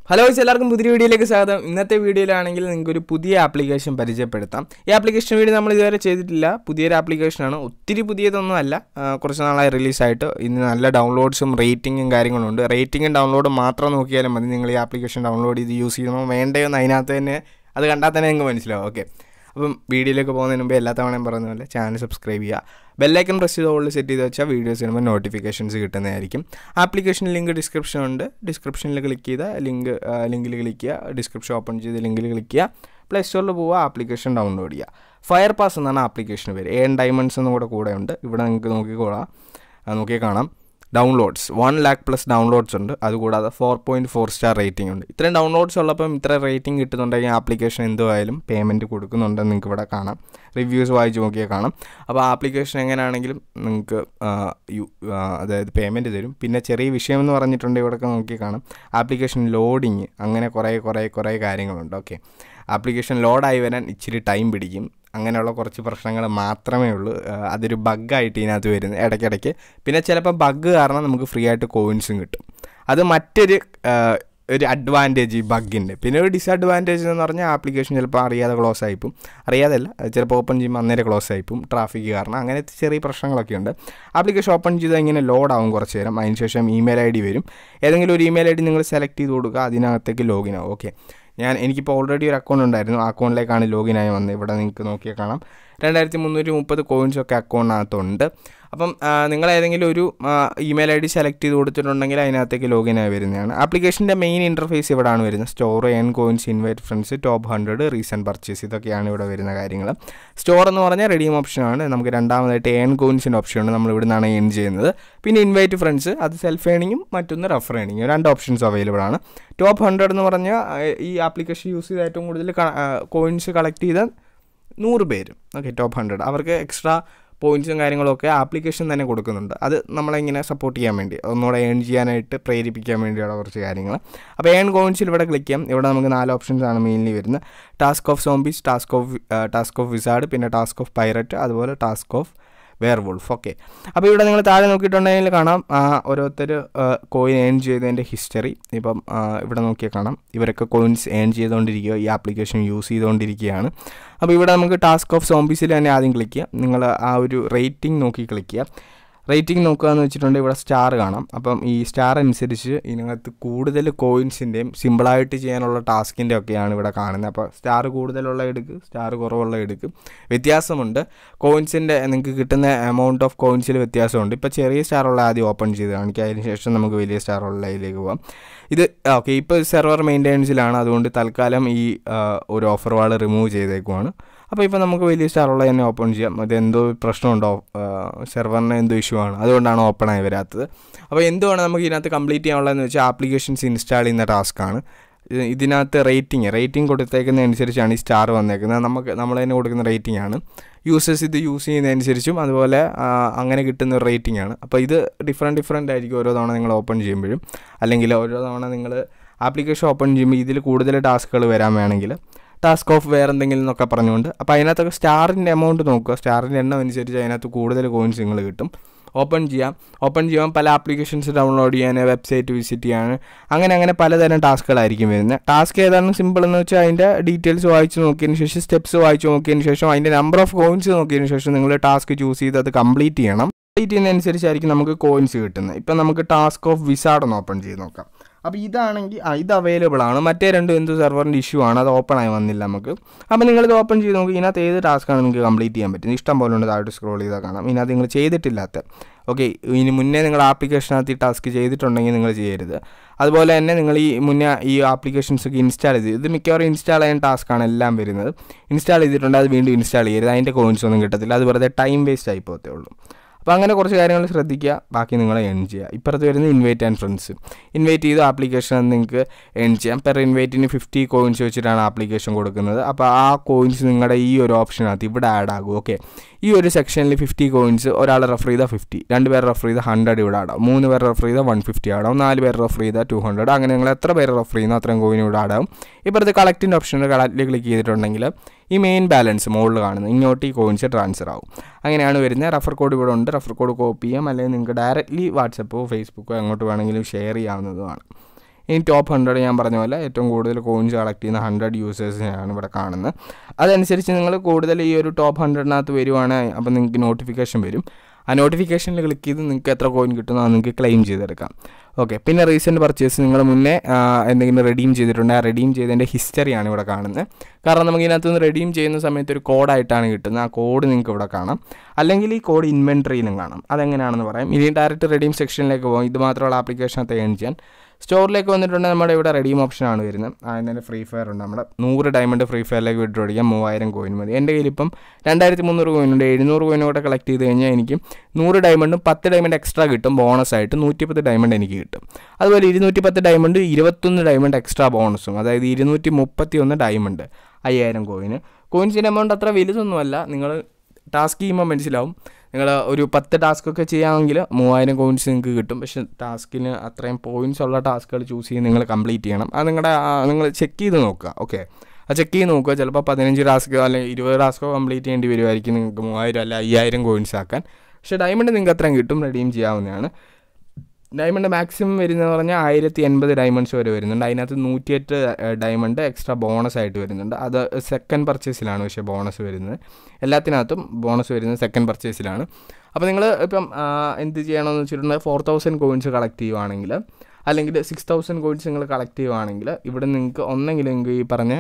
hello guys, എല്ലാവർക്കും പുതിയ വീഡിയോയിലേക്ക് സ്വാഗതം ഇന്നത്തെ വീഡിയോയിലാണെങ്കിൽ നിങ്ങൾക്ക് ഒരു പുതിയ ആപ്ലിക്കേഷൻ പരിചയപ്പെടുത്താം ഈ ആപ്ലിക്കേഷൻ വീഡിയോ നമ്മൾ ഇതുവരെ ചെയ്തിട്ടില്ല പുതിയൊരു ആപ്ലിക്കേഷനാണ് ഒത്തിരി പുതിയതൊന്നും അല്ല ആ, കുറച്ച് നാളായി റിലീസായിട്ട് ഇന്ന് നല്ല ഡൗൺലോഡ്സും റേറ്റിങ്ങും കാര്യങ്ങളുണ്ട് റേറ്റിങ്ങും ഡൗൺലോഡും മാത്രം നോക്കിയാലും മതി നിങ്ങൾ ഈ ആപ്ലിക്കേഷൻ ഡൗൺലോഡ് ചെയ്ത് യൂസ് ചെയ്യണോ വേണ്ടയോ എന്ന് അതിനകത്ത് തന്നെ അത് കണ്ടാൽ തന്നെ നിങ്ങൾക്ക് മനസ്സിലാവും ഓക്കെ അപ്പം വീഡിയോയിലേക്ക് പോകുന്നതിന് മുമ്പ് എല്ലാ തവണയും പറയുന്ന പോലെ ചാനൽ സബ്സ്ക്രൈബ് ചെയ്യുക ബെല്ലൈക്കൺ പ്രസ് ചെയ്ത് ഓളിൽ സെറ്റ് ചെയ്ത് വെച്ചാൽ വീഡിയോസ് വരുമ്പോൾ നോട്ടിഫിക്കേഷൻസ് കിട്ടുന്നതായിരിക്കും ആപ്ലിക്കേഷൻ ലിങ്ക് ഡിസ്ക്രിപ്ഷൻ ഉണ്ട് ഡിസ്ക്രിപ്ഷനിൽ ക്ലിക്ക് ചെയ്ത ലിങ്ക് ലിങ്കിൽ ക്ലിക്ക് ചെയ്യുക ഡിസ്ക്രിപ്ഷൻ ഓപ്പൺ ചെയ്ത് ലിങ്കിൽ ക്ലിക്ക് ചെയ്യുക പ്ലേ സ്റ്റോറിൽ പോവുക ആപ്ലിക്കേഷൻ ഡൗൺലോഡ് ചെയ്യുക ഫയർ പാസ് എന്നാണ് ആപ്ലിക്കേഷൻ പേര് ഏൺ ഡയമണ്ട്സ് എന്നും കൂടെ കൂടെ ഉണ്ട് ഇവിടെ നിങ്ങൾക്ക് നോക്കിക്കോളാം ആ, നോക്കിയാൽ കാണാം downloads one lakh plus downloads ഉണ്ട് അതുകൂടാതെ four point four star rating ഉണ്ട് ഇത്രയും ഡൗൺലോഡ്സ് ഉള്ളപ്പം ഇത്ര റേറ്റിംഗ് കിട്ടുന്നുണ്ടെങ്കിൽ ആപ്ലിക്കേഷൻ എന്തുമായാലും പേയ്മെൻറ്റ് കൊടുക്കുന്നുണ്ടെന്ന് നിങ്ങൾക്ക് ഇവിടെ കാണാം റിവ്യൂസ് വായിച്ച് നോക്കിയാൽ കാണാം അപ്പോൾ ആപ്ലിക്കേഷൻ എങ്ങനെയാണെങ്കിലും നിങ്ങൾക്ക് ആ, യു- ആ, അതായത് പേയ്മെൻറ്റ് തരും പിന്നെ ചെറിയ വിഷയം എന്ന് പറഞ്ഞിട്ടുണ്ടെങ്കിൽ ഇവിടെയൊക്കെ നോക്കി കാണാം ആപ്ലിക്കേഷൻ ലോഡിങ് അങ്ങനെ കുറേ കുറേ കുറേ കാര്യങ്ങളുണ്ട് ഓക്കെ ആപ്ലിക്കേഷൻ ലോഡായി വരാൻ ഇച്ചിരി ടൈം പിടിക്കും അങ്ങനെയുള്ള കുറച്ച് പ്രശ്നങ്ങൾ മാത്രമേ ഉള്ളൂ ആ, അതൊരു ബഗ്ഗായിട്ട് ഇതിനകത്ത് വരുന്നത് ഇടയ്ക്കിടയ്ക്ക് പിന്നെ ചിലപ്പോൾ ബഗ് കാരണം നമുക്ക് ഫ്രീ ആയിട്ട് കോയിൻസും കിട്ടും അത് മറ്റൊരു ആ, ഒരു അഡ്വാൻറ്റേജ് ഈ ബഗ്ഗിൻ്റെ പിന്നെ ഒരു ഡിസഡ്വാൻറ്റേജ് എന്ന് പറഞ്ഞാൽ ആപ്ലിക്കേഷൻ ചിലപ്പോൾ അറിയാതെ ക്ലോസ് ആയിപ്പോവും അറിയാതല്ല അത് ചിലപ്പോൾ ഓപ്പൺ ചെയ്യുമ്പോൾ അന്നേരം ക്ലോസ് ആയിപ്പോവും ട്രാഫിക് കാരണം അങ്ങനത്തെ ചെറിയ പ്രശ്നങ്ങളൊക്കെ ഉണ്ട് ആപ്ലിക്കേഷൻ ഓപ്പൺ ചെയ്താൽ ഇങ്ങനെ ലോഡ് ആവും കുറച്ച് നേരം അതിന് ശേഷം ഇമെയിൽ ഐ ഡി വരും ഏതെങ്കിലും ഒരു ഇമെയിൽ ഐ ഡി നിങ്ങൾ സെലക്ട് ചെയ്ത് കൊടുക്കുക അതിനകത്തേക്ക് ലോഗിൻ ആവും ഓക്കെ ഞാൻ എനിക്കിപ്പോൾ ഓൾറെഡി ഒരു അക്കൗണ്ട് ഉണ്ടായിരുന്നു ആ അക്കൗണ്ടിലേക്കാണ് ലോഗിൻ ആയി വന്നത് ഇവിടെ നിങ്ങൾക്ക് നോക്കിയാൽ കാണാം രണ്ടായിരത്തി മുന്നൂറ്റി മുപ്പത് കോയിൻസൊക്കെ അക്കൗണ്ടിനകത്തുണ്ട് അപ്പം ആ, നിങ്ങൾ ഏതെങ്കിലും ഒരു ഇമെയിൽ ഐ ഡി സെലക്ട് ചെയ്ത് കൊടുത്തിട്ടുണ്ടെങ്കിൽ അതിനകത്തേക്ക് ലോഗിൻ ആയി വരുന്നതാണ് ആപ്ലിക്കേഷൻ്റെ മെയിൻ ഇൻ്റർഫേസ് ഇവിടെയാണ് വരുന്നത് store earn coins invite friends top hundred recent purchase ഇതൊക്കെയാണ് ഇവിടെ വരുന്ന കാര്യങ്ങൾ സ്റ്റോർ എന്ന് പറഞ്ഞാൽ റെഡീം ഓപ്ഷനാണ് നമുക്ക് രണ്ടാമതായിട്ട് ഏൺ കോയിൻസിൻ്റെ ഓപ്ഷനുണ്ട് നമ്മൾ ഇവിടെ നിന്നാണ് ഏൺ ചെയ്യുന്നത് പിന്നെ ഇൻവൈറ്റ് ഫ്രണ്ട്സ് അത് സെൽഫ് ഏണിങ്ങും മറ്റൊന്ന് റെഫർ ഏണിങ്ങും രണ്ട് ഓപ്ഷൻസ് അവൈലബിൾ ആണ് ടോപ്പ് ഹൺഡ്രഡ് എന്ന് പറഞ്ഞാൽ ആ, ഈ ആപ്ലിക്കേഷൻ യൂസ് ചെയ്ത് ഏറ്റവും കൂടുതൽ കോയിൻസ് കളക്ട് ചെയ്ത നൂറ് പേര് ഓക്കെ ടോപ്പ് ഹൺഡ്രഡ് അവർക്ക് എക്സ്ട്രാ പോയിൻറ്റ്സും കാര്യങ്ങളൊക്കെ ആപ്ലിക്കേഷൻ തന്നെ കൊടുക്കുന്നുണ്ട് അത് നമ്മളിങ്ങനെ സപ്പോർട്ട് ചെയ്യാൻ വേണ്ടി ഒന്നുകൂടെ ഏൺ ചെയ്യാനായിട്ട് പ്രേരിപ്പിക്കാൻ വേണ്ടിയുള്ള കുറച്ച് കാര്യങ്ങൾ അപ്പോൾ ഏൺ കോയിൻസിൽ ഇവിടെ ക്ലിക്ക് ചെയ്യാം ഇവിടെ നമുക്ക് നാല് ഓപ്ഷൻസ് ആണ് മെയിൻലി വരുന്നത് task of zombies task of task of wizard പിന്നെ ടാസ്ക് ഓഫ് പൈററ്റ് അതുപോലെ task of werewolf okay അപ്പോൾ ഇവിടെ നിങ്ങൾ താഴെ നോക്കിയിട്ടുണ്ടെങ്കിൽ കാണാം ആ, ഓരോരുത്തർ കോയിൻ ഏൺ ചെയ്തതിൻ്റെ ഹിസ്റ്ററി ഇപ്പം ആ, ഇവിടെ നോക്കിയാൽ കാണാം ഇവരൊക്കെ കോയിൻസ് ഏൺ ചെയ്തുകൊണ്ടിരിക്കുക ഈ ആപ്ലിക്കേഷൻ യൂസ് ചെയ്തുകൊണ്ടിരിക്കുകയാണ് അപ്പോൾ ഇവിടെ നമുക്ക് ടാസ്ക് ഓഫ് സോംബീസിൽ തന്നെ ആദ്യം ക്ലിക്ക് ചെയ്യാം നിങ്ങൾ ആ ഒരു റേറ്റിംഗ് നോക്കി ക്ലിക്ക് ചെയ്യുക റേറ്റിംഗ് നോക്കുക എന്ന് വെച്ചിട്ടുണ്ടെങ്കിൽ ഇവിടെ സ്റ്റാർ കാണാം അപ്പം ഈ സ്റ്റാർ അനുസരിച്ച് ഇതിനകത്ത് കൂടുതൽ കോയിൻസിൻ്റെയും സിമ്പിളായിട്ട് ചെയ്യാനുള്ള ടാസ്കിൻ്റെ ഒക്കെയാണ് ഇവിടെ കാണുന്നത് അപ്പോൾ സ്റ്റാർ കൂടുതലുള്ള എടുക്ക് സ്റ്റാർ കുറവുള്ള എടുക്ക് വ്യത്യാസമുണ്ട് കോയിൻസിൻ്റെ നിങ്ങൾക്ക് കിട്ടുന്ന എമൗണ്ട് ഓഫ് കോയിൻസിൽ വ്യത്യാസമുണ്ട് ഇപ്പോൾ ചെറിയ സ്റ്റാറുള്ള ആദ്യം ഓപ്പൺ ചെയ്ത് കാണിക്കുക അതിന് ശേഷം നമുക്ക് വലിയ സ്റ്റാറുള്ളതിലേക്ക് പോകാം ഇത് ഓക്കെ ഇപ്പോൾ സെർവർ മെയിൻ്റെനൻസിലാണ് അതുകൊണ്ട് തൽക്കാലം ഈ ആ, ഒരു ഓഫർ വാൾ റിമൂവ് ചെയ്തേക്കുവാണ് അപ്പോൾ ഇപ്പോൾ നമുക്ക് വലിയ സ്റ്റാറുള്ള തന്നെ ഓപ്പൺ ചെയ്യാം അത് എന്തോ പ്രശ്നമുണ്ടോ സെർവറിന് എന്തോ ഇഷ്യൂ ആണ് അതുകൊണ്ടാണ് ഓപ്പൺ ആയി വരാത്തത് അപ്പോൾ എന്തുവാണ് നമുക്ക് ഇതിനകത്ത് കംപ്ലീറ്റ് ചെയ്യാനുള്ളതെന്ന് വെച്ചാൽ ആപ്ലിക്കേഷൻസ് ഇൻസ്റ്റാൾ ചെയ്യുന്ന ടാസ്ക്കാണ് ഇത് ഇതിനകത്ത് റേറ്റിംഗ് റേറ്റിംഗ് കൊടുത്തേക്കുന്ന അനുസരിച്ചാണ് ഈ സ്റ്റാർ വന്നേക്കുന്നത് നമുക്ക് നമ്മൾ തന്നെ കൊടുക്കുന്ന റേറ്റിംഗ് ആണ് യൂസേഴ്സ് ഇത് യൂസ് ചെയ്യുന്നതനുസരിച്ചും അതുപോലെ ആ, അങ്ങനെ കിട്ടുന്ന ഒരു റേറ്റിംഗ് ആണ് അപ്പോൾ ഇത് ഡിഫറെൻറ്റ് ഡിഫറെൻ്റ് ആയിരിക്കും ഓരോ തവണ നിങ്ങൾ ഓപ്പൺ ചെയ്യുമ്പോഴും അല്ലെങ്കിൽ ഓരോ തവണ നിങ്ങൾ ആപ്ലിക്കേഷൻ ഓപ്പൺ ചെയ്യുമ്പോൾ ഇതിൽ കൂടുതൽ ടാസ്കുകൾ വരാൻ വേണമെങ്കിൽ ടാസ്ക് ഓഫ് വേറെ എന്തെങ്കിലും എന്നൊക്കെ പറഞ്ഞുകൊണ്ട് അപ്പോൾ അതിനകത്തൊക്കെ സ്റ്റാറിൻ്റെ എമൗണ്ട് നോക്കുക സ്റ്റാറിൻ്റെ എണ്ണം അനുസരിച്ച് അതിനകത്ത് കൂടുതൽ കോയിൻസ് നിങ്ങൾ കിട്ടും ഓപ്പൺ ചെയ്യാം ഓപ്പൺ ചെയ്യാൻ പല ആപ്ലിക്കേഷൻസ് ഡൗൺലോഡ് ചെയ്യാൻ വെബ്സൈറ്റ് വിസിറ്റ് ചെയ്യാൻ അങ്ങനെ അങ്ങനെ പലതരം ടാസ്കുകളായിരിക്കും വരുന്നത് ടാസ്ക് ഏതാണ് സിമ്പിൾ എന്ന് വെച്ചാൽ അതിൻ്റെ ഡീറ്റെയിൽസ് വായിച്ച് നോക്കിയതിന് ശേഷം സ്റ്റെപ്സ് വായിച്ച് നോക്കിയതിന് ശേഷം അതിൻ്റെ നമ്പർ ഓഫ് കോയിൻസ് നോക്കിയതിന് ശേഷം നിങ്ങൾ ടാസ്ക് ചൂസ് ചെയ്ത് അത് കംപ്ലീറ്റ് ചെയ്യണം കംപ്ലീറ്റ് ചെയ്യുന്നതനുസരിച്ചായിരിക്കും നമുക്ക് കോയിൻസ് കിട്ടുന്നത് ഇപ്പം നമുക്ക് ടാസ്ക് ഓഫ് വിസാർഡ് ഒന്ന് ഓപ്പൺ ചെയ്ത് നോക്കാം അപ്പോൾ ഇതാണെങ്കിൽ ആ, ഇത് അവൈലബിൾ ആണ് മറ്റേ രണ്ടും എന്ത് സെർവറിൻ്റെ ഇഷ്യൂ ആണ് അത് ഓപ്പൺ ആയി വന്നില്ല നമുക്ക് അപ്പോൾ നിങ്ങളിത് ഓപ്പൺ ചെയ്ത് നോക്കി ഇതിനകത്ത് ഏത് ടാസ്ക്കാണ് നിങ്ങൾക്ക് കംപ്ലീറ്റ് ചെയ്യാൻ പറ്റുന്നത് ഇഷ്ടം പോലെ ഉണ്ട് താഴോട്ട് സ്ക്രോൾ ചെയ്താൽ കാണാം ഇതിനകത്ത് നിങ്ങൾ ചെയ്തിട്ടില്ലാത്ത ഓക്കെ ഇനി മുന്നേ നിങ്ങൾ ആപ്ലിക്കേഷനകത്ത് ഈ ടാസ്ക് ചെയ്തിട്ടുണ്ടെങ്കിൽ നിങ്ങൾ ചെയ്യരുത് അതുപോലെ തന്നെ നിങ്ങൾ ഈ മുന്നേ ഈ ആപ്ലിക്കേഷൻസ് ഒക്കെ ഇൻസ്റ്റാൾ ചെയ്ത് ഇത് മിക്കവാറും ഇൻസ്റ്റാൾ ചെയ്യാൻ ടാസ്ക്കാണ് എല്ലാം വരുന്നത് ഇൻസ്റ്റാൾ ചെയ്തിട്ടുണ്ട് അത് വീണ്ടും ഇൻസ്റ്റാൾ ചെയ്യരുത് അതിൻ്റെ കോയിൻസ് ഒന്നും കിട്ടത്തില്ല അത് വെറുതെ ടൈം വേസ്റ്റ് ആയി പോകത്തേ ഉള്ളൂ അപ്പോൾ അങ്ങനെ കുറച്ച് കാര്യങ്ങൾ ശ്രദ്ധിക്കുക ബാക്കി നിങ്ങൾ എൺ ചെയ്യുക ഇപ്പുറത്ത് വരുന്ന ഇൻവൈറ്റ് ആൻഡ് ഫ്രണ്ട്സ് ഇൻവൈറ്റ് ചെയ്ത ആപ്ലിക്കേഷൻ നിങ്ങൾക്ക് എൺ ചെയ്യാം പെർ ഇൻവൈറ്റിന് ഫിഫ്റ്റി കോയിൻസ് വെച്ചിട്ടാണ് ആപ്ലിക്കേഷൻ കൊടുക്കുന്നത് അപ്പോൾ ആ കോയിൻസ് നിങ്ങളുടെ ഈ ഒരു ഓപ്ഷനകത്ത് ഇവിടെ ആഡ് ആകും ഓക്കെ ഈ ഒരു സെക്ഷനിൽ ഫിഫ്റ്റി കോയിൻസ് ഒരാൾ റെഫർ ചെയ്താൽ ഫിഫ്റ്റി രണ്ട് പേർ റെഫർ ചെയ്താൽ ഹൺഡ്രഡ് ഇവിടെ ആടാം മൂന്ന് പേർ റെഫർ ചെയ്താൽ വൺ ഫിഫ്റ്റി ആടാം നാല് പേർ റെഫർ ചെയ്താൽ ടു ഹൺഡ്രഡ് അങ്ങനെ നിങ്ങൾ എത്ര പേര് റെഫർ ചെയ്യുന്നു അത്രയും കോയിൻ ഇവിടെ ആടാം ഇപ്പുറത്ത് കളക്റ്റിൻ്റെ ഓപ്ഷനിൽ കളക്റ്റിൽ ക്ലിക്ക് ചെയ്തിട്ടുണ്ടെങ്കിൽ ഈ മെയിൻ ബാലൻസ് മുകളിൽ കാണുന്നത് ഇങ്ങോട്ട് ഈ കോയിൻസ് ട്രാൻസ്ഫർ ആവും അങ്ങനെയാണ് വരുന്നത് റെഫർ കോഡ് ഇവിടെ ഉണ്ട് റെഫർ കോഡ് കോപ്പി ചെയ്യാം അല്ലെങ്കിൽ നിങ്ങൾക്ക് ഡയറക്റ്റ്ലി വാട്സപ്പോ ഫേസ്ബുക്കോ എങ്ങോട്ട് വേണമെങ്കിലും ഷെയർ ചെയ്യാവുന്നതുമാണ് ഇനി ടോപ്പ് ഹൺഡ്രഡ് ഞാൻ പറഞ്ഞ പോലെ ഏറ്റവും കൂടുതൽ കോയിൻസ് കളക്ട് ചെയ്യുന്ന ഹൺഡ്രഡ് യൂസേഴ്സിനെയാണ് ഇവിടെ കാണുന്നത് അതനുസരിച്ച് നിങ്ങൾ കൂടുതൽ ഈ ഒരു ടോപ്പ് ഹൺഡ്രഡിനകത്ത് വരുവാണെങ്കിൽ അപ്പോൾ നിങ്ങൾക്ക് നോട്ടിഫിക്കേഷൻ വരും ആ നോട്ടിഫിക്കേഷനിൽ ക്ലിക്ക് ചെയ്ത് നിങ്ങൾക്ക് എത്ര കോയിൻ കിട്ടുന്നോ അത് നിങ്ങൾക്ക് ക്ലെയിം ചെയ്തെടുക്കാം ഓക്കെ പിന്നെ റീസെൻറ്റ് പർച്ചേസ് നിങ്ങൾ മുന്നേ ആ, എന്തെങ്കിലും റെഡീം ചെയ്തിട്ടുണ്ട് ആ റെഡീം ചെയ്തതിൻ്റെ ഹിസ്റ്ററിയാണ് ഇവിടെ കാണുന്നത് കാരണം നമുക്ക് ഇതിനകത്ത് നിന്ന് റെഡീം ചെയ്യുന്ന സമയത്ത് ഒരു കോഡായിട്ടാണ് കിട്ടുന്നത് ആ കോഡ് നിങ്ങൾക്ക് ഇവിടെ കാണാം അല്ലെങ്കിൽ ഈ കോഡ് ഇൻവെൻട്രിയിലും കാണാം അതെങ്ങനെയാണെന്ന് പറയാം ഇനി ഡയറക്റ്റ് റെഡീം സെക്ഷനിലേക്ക് പോകും ഇത് മാത്രമുള്ള ആപ്ലിക്കേഷനകത്ത് ഏൺ ചെയ്യാൻ സ്റ്റോറിലേക്ക് വന്നിട്ടുണ്ടെങ്കിൽ നമ്മുടെ ഇവിടെ റെഡീം ഓപ്ഷനാണ് വരുന്നത് ആദ്യം തന്നെ ഫ്രീ ഫയർ ഉണ്ട് നമ്മുടെ നൂറ് ഡയമണ്ട് ഫ്രീ ഫയറിലേക്ക് വിഡ്രോ അടിക്കാം മൂവായിരം കോയിൻ മതി എൻ്റെ കയ്യിൽ ഇപ്പം രണ്ടായിരത്തി മുന്നൂറ് കോയിൻ ഉണ്ട് എഴുന്നൂറ് കോയിൻ കൂടെ കളക്ട് ചെയ്ത് കഴിഞ്ഞാൽ എനിക്ക് നൂറ് ഡയമണ്ടും പത്ത് ഡയമണ്ട് എക്സ്ട്രാ കിട്ടും ബോണസ് ആയിട്ട് നൂറ്റിപ്പത്ത് ഡയമണ്ട് എനിക്ക് കിട്ടും അതുപോലെ ഇരുന്നൂറ്റി പത്ത് ഡയമണ്ട് ഇരുപത്തൊന്ന് ഡയമണ്ട് എക്സ്ട്രാ ബോണസും അതായത് ഇരുന്നൂറ്റി മുപ്പത്തി ഒന്ന് ഡയമണ്ട് അയ്യായിരം കോയിന് കോയിൻസിൻ്റെ എമൗണ്ട് അത്ര വലുതൊന്നുമല്ല നിങ്ങൾ ടാസ്ക് ചെയ്യുമ്പോൾ മനസ്സിലാവും നിങ്ങൾ ഒരു പത്ത് ടാസ്ക് ഒക്കെ ചെയ്യാമെങ്കിൽ മൂവായിരം കോയിൻസ് നിങ്ങൾക്ക് കിട്ടും പക്ഷേ ടാസ്കിന് അത്രയും പോയിൻറ്റ്സ് ഉള്ള ടാസ്കുകൾ ചൂസ് ചെയ്ത് നിങ്ങൾ കംപ്ലീറ്റ് ചെയ്യണം അത് നിങ്ങളുടെ നിങ്ങൾ ചെക്ക് ചെയ്ത് നോക്കുക ഓക്കെ അത് ചെക്ക് ചെയ്ത് നോക്കുക ചിലപ്പോൾ പതിനഞ്ച് ടാസ്കോ അല്ലെങ്കിൽ ഇരുപത് ടാസ്കോ കംപ്ലീറ്റ് ചെയ്യേണ്ടി വരുമായിരിക്കും നിങ്ങൾക്ക് മൂവായിരം അല്ല അയ്യായിരം കോയിൻസ് ആക്കാൻ പക്ഷേ ഡയമണ്ട് നിങ്ങൾക്ക് അത്രയും കിട്ടും റെഡീം ചെയ്യാവുന്നതാണ് ഡയമണ്ട് മാക്സിമം വരുന്നത് പറഞ്ഞാൽ ആയിരത്തി എൺപത് ഡയമണ്ട്സ് വരെ വരുന്നുണ്ട് അതിനകത്ത് നൂറ്റിയെട്ട് ഡയമണ്ട് എക്സ്ട്രാ ബോണസ് ആയിട്ട് വരുന്നുണ്ട് അത് സെക്കൻഡ് പർച്ചേസിലാണ് പക്ഷേ ബോണസ് വരുന്നത് എല്ലാത്തിനകത്തും ബോണസ് വരുന്നത് സെക്കൻഡ് പർച്ചേസിലാണ് അപ്പോൾ നിങ്ങൾ ഇപ്പം ആ, എന്ത് ചെയ്യണമെന്ന് വെച്ചിട്ടുണ്ടെങ്കിൽ ഫോർ തൗസൻഡ് കോയിൻസ് കളക്ട് ചെയ്യുവാണെങ്കിൽ അല്ലെങ്കിൽ സിക്സ് തൗസൻഡ് കോയിൻസ് നിങ്ങൾ കളക്ട് ചെയ്യുവാണെങ്കിൽ ഇവിടെ നിങ്ങൾക്ക് ഒന്നെങ്കിൽ നിങ്ങൾക്ക് ഈ പറഞ്ഞ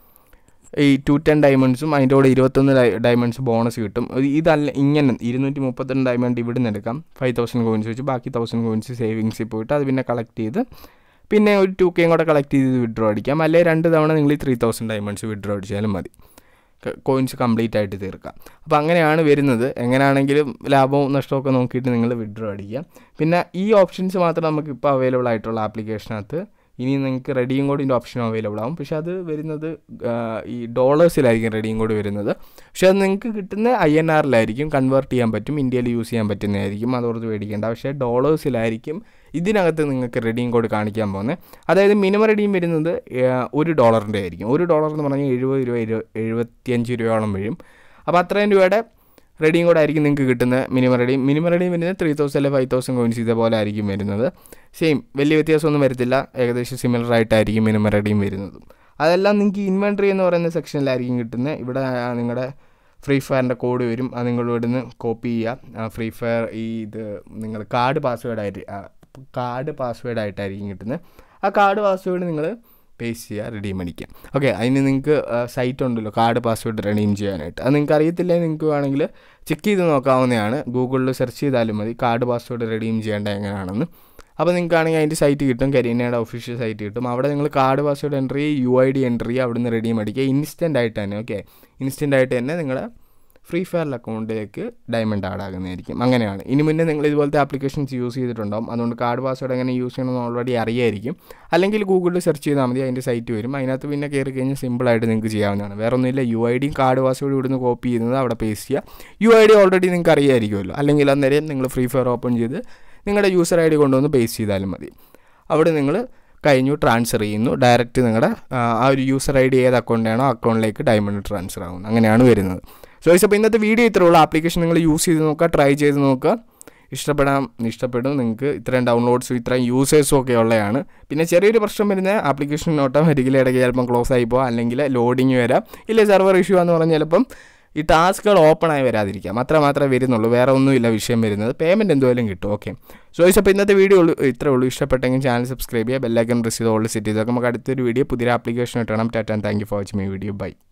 ഈ ടു ടെൻ ഡയമണ്ട്സും അതിൻ്റെ കൂടെ ഇരുപത്തൊന്ന് ഡയമണ്ട്സ് ബോണസ് കിട്ടും ഇത് ഇതല്ല ഇങ്ങനെ ഇരുന്നൂറ്റി മുപ്പത്തിരണ്ട് ഡയമണ്ട് ഇവിടെ നിന്ന് എടുക്കാം ഫൈവ് തൗസൻഡ് കോയിൻസ് വെച്ച് ബാക്കി തൗസൻഡ് കോയിൻസ് സേവിങ്സിൽ പോയിട്ട് അത് പിന്നെ കളക്ട് ചെയ്ത് പിന്നെ ഒരു ടു കെയും കൂടെ കളക്ട് ചെയ്ത് വിഡ്രോ അടിക്കാം അല്ലെങ്കിൽ രണ്ട് തവണ നിങ്ങൾ ഈ ത്രീ തൗസൻഡ് ഡയമണ്ട്സ് വിഡ്രോ അടിച്ചാലും മതി കോയിൻസ് കംപ്ലീറ്റ് ആയിട്ട് തീർക്കാം അപ്പോൾ അങ്ങനെയാണ് വരുന്നത് എങ്ങനെയാണെങ്കിലും ലാഭവും നഷ്ടമൊക്കെ നോക്കിയിട്ട് നിങ്ങൾ വിഡ്രോ അടിക്കാം പിന്നെ ഈ ഓപ്ഷൻസ് മാത്രം നമുക്ക് ഇപ്പോൾ അവൈലബിൾ ആയിട്ടുള്ള ആപ്ലിക്കേഷനകത്ത് ഇനി നിങ്ങൾക്ക് റെഡിയും കോഡിൻ്റെ ഓപ്ഷൻ അവൈലബിൾ ആവും പക്ഷേ അത് വരുന്നത് ആ, ഈ ഡോളേഴ്സിലായിരിക്കും റെഡിയും കോഡ് വരുന്നത് പക്ഷേ അത് നിങ്ങൾക്ക് കിട്ടുന്ന ഐ എൻ ആറിലായിരിക്കും കൺവേർട്ട് ചെയ്യാൻ പറ്റും ഇന്ത്യയിൽ യൂസ് ചെയ്യാൻ പറ്റുന്നതായിരിക്കും അതോർത്ത് പേടിക്കേണ്ട പക്ഷേ ഡോളേഴ്സിലായിരിക്കും ഇതിനകത്ത് നിങ്ങൾക്ക് റെഡിയും കോഡ് കാണിക്കാൻ പോകുന്നത് അതായത് മിനിമം റെഡിയും വരുന്നത് ആ, ഒരു ഡോളറിൻ്റെ ആയിരിക്കും ഒരു ഡോളർ എന്ന് പറഞ്ഞാൽ എഴുപത് രൂപ എഴു എഴുപത്തിയഞ്ച് രൂപയോളം വരും അപ്പോൾ അത്രയും രൂപയുടെ റെഡിയും കൂടെ ആയിരിക്കും നിങ്ങൾക്ക് കിട്ടുന്ന മിനിമം റെഡിയും മിനിമം റെഡിയും വരുന്നത് ത്രീ തൗസൻഡ് അല്ലെങ്കിൽ ഫൈവ് തൗസൻഡ് കോയിൻസ് ഇതേപോലെ ആയിരിക്കും വരുന്നത് സെയിം വലിയ വ്യത്യാസമൊന്നും വരത്തില്ല ഏകദേശം സിമിലർ ആയിട്ടായിരിക്കും മിനിമം റെഡിയും വരുന്നതും അതെല്ലാം നിങ്ങൾക്ക് ഇൻവെൻട്രി എന്ന് പറയുന്ന സെക്ഷനിലായിരിക്കും കിട്ടുന്നത് ഇവിടെ ആ, നിങ്ങളുടെ ഫ്രീ ഫയറിൻ്റെ കോഡ് വരും അത് നിങ്ങൾ ഇവിടുന്ന് കോപ്പി ചെയ്യുക ഫ്രീ ഫയർ ഈ ഇത് നിങ്ങൾ കാർഡ് പാസ്വേഡായിട്ട് കാർഡ് പാസ്വേഡായിട്ടായിരിക്കും കിട്ടുന്നത് ആ കാർഡ് പാസ്വേഡ് നിങ്ങൾ പേസ്റ്റ് ചെയ്യുക റിഡീം അടിക്കുക ഓക്കെ അതിന് നിങ്ങൾക്ക് സൈറ്റ് ഉണ്ടല്ലോ കാർഡ് പാസ്വേഡ് റിഡീം ചെയ്യാനായിട്ട് അത് നിങ്ങൾക്ക് അറിയത്തില്ലെങ്കിൽ നിങ്ങൾക്ക് വേണമെങ്കിൽ ചെക്ക് ചെയ്ത് നോക്കാവുന്നതാണ് ഗൂഗിളിൽ സെർച്ച് ചെയ്താലും മതി കാർഡ് പാസ്വേഡ് റിഡീം ചെയ്യേണ്ട എങ്ങനെയാണെന്ന് അപ്പോൾ നിങ്ങൾക്കാണെങ്കിൽ അതിൻ്റെ സൈറ്റ് കിട്ടും കരീനയുടെ ഒഫീഷ്യൽ സൈറ്റ് കിട്ടും അവിടെ നിങ്ങൾ card password entry U I D entry അവിടുന്ന് റെഡീം അടിക്കുക ഇൻസ്റ്റൻ്റ് ആയിട്ട് തന്നെ ഓക്കെ ഇൻസ്റ്റൻ്റ് ആയിട്ട് തന്നെ നിങ്ങളുടെ ഫ്രീ ഫയർ അക്കൗണ്ടിലേക്ക് ഡയമണ്ട് ആഡ് ആകുന്നതായിരിക്കും അങ്ങനെയാണ് ഇനി മുന്നേ നിങ്ങൾ ഇതുപോലത്തെ ആപ്ലിക്കേഷൻസ് യൂസ് ചെയ്തിട്ടുണ്ടാവും അതുകൊണ്ട് കാർഡ് പാസ്വേഡ് എങ്ങനെ യൂസ് ചെയ്യണമെന്ന് ഓൾറെഡി അറിയായിരിക്കും അല്ലെങ്കിൽ ഗൂഗിളിൽ സെർച്ച് ചെയ്താൽ മതി അതിൻ്റെ സൈറ്റ് വരും അതിനകത്ത് പിന്നെ കയറി കഴിഞ്ഞാൽ സിമ്പിളായിട്ട് നിങ്ങൾക്ക് ചെയ്യാവുന്നതാണ് വേറെ ഒന്നുമില്ല യു ഐ ഡിയും കാർഡ് പാസ്വേഡ് ഇവിടുന്ന് കോപ്പി ചെയ്യുന്നത് അവിടെ പേസ്റ്റ് ചെയ്യുക യു ഐ ഡി ഓൾറെഡി നിങ്ങൾക്ക് അറിയായിരിക്കുമല്ലോ അല്ലെങ്കിൽ അന്നേരം നിങ്ങൾ ഫ്രീ ഫയർ ഓപ്പൺ ചെയ്ത് നിങ്ങളുടെ യൂസർ ഐ ഡി കൊണ്ടുവന്ന് പേസ്റ്റ് ചെയ്താലും മതി അവിടെ നിങ്ങൾ കഴിഞ്ഞു ട്രാൻസ്ഫർ ചെയ്യുന്നു ഡയറക്റ്റ് നിങ്ങളുടെ ആ, ആ ഒരു യൂസർ ഐ ഡി ഏത് അക്കൗണ്ടാണോ അക്കൗണ്ടിലേക്ക് ഡയമണ്ട് ട്രാൻസ്ഫർ ആകുന്നു അങ്ങനെയാണ് വരുന്നത് സോ അപ്പോൾ ഇന്നത്തെ വീഡിയോ ഇത്രേ ഉള്ളൂ ആപ്ലിക്കേഷൻ നിങ്ങൾ യൂസ് ചെയ്ത് നോക്കുക ട്രൈ ചെയ്ത് നോക്കുക ഇഷ്ടപ്പെടാം ഇഷ്ടപ്പെടും നിങ്ങൾക്ക് ഇത്രയും ഡൗൺലോഡ്സും ഇത്രയും യൂസേഴ്സും ഒക്കെ ഉള്ളതാണ് പിന്നെ ചെറിയൊരു പ്രശ്നം വരുന്ന ആപ്ലിക്കേഷൻ ഓട്ടോമാറ്റിക്കലി ഇടയ്ക്ക് ചിലപ്പം ക്ലോസ് ആയി പോകാം അല്ലെങ്കിൽ ലോഡിങ് വരാം ഇല്ല സെർവർ ഇഷ്യൂ എന്ന് പറഞ്ഞാൽ ചിലപ്പം ഈ ടാസ്കുകൾ ഓപ്പൺ ആയി വരാതിരിക്കാം അത്ര മാത്രമേ വരുന്നുള്ളൂ വേറെ ഒന്നുമില്ല വിഷയം വരുന്നത് പേയ്മെൻറ്റ് എന്തുമായാലും കിട്ടും ഓക്കെ സോ അപ്പോൾ ഇന്നത്തെ വീഡിയോ ഉള്ളൂ ഇത്രേ ഉള്ളൂ ഇഷ്ടപ്പെട്ടെങ്കിൽ ചാനൽ സബ്സ്ക്രൈബ് ചെയ്യുക ബെല്ലൈക്കൺ പ്രസ് ചെയ്ത് ഓൾഡ് സെറ്റ് ചെയ്ത് നമുക്ക് അടുത്തൊരു വീഡിയോ പുതിയ ആപ്ലിക്കേഷൻ ഇട്ടണം ടാറ്റാൻ thank you for watching my video by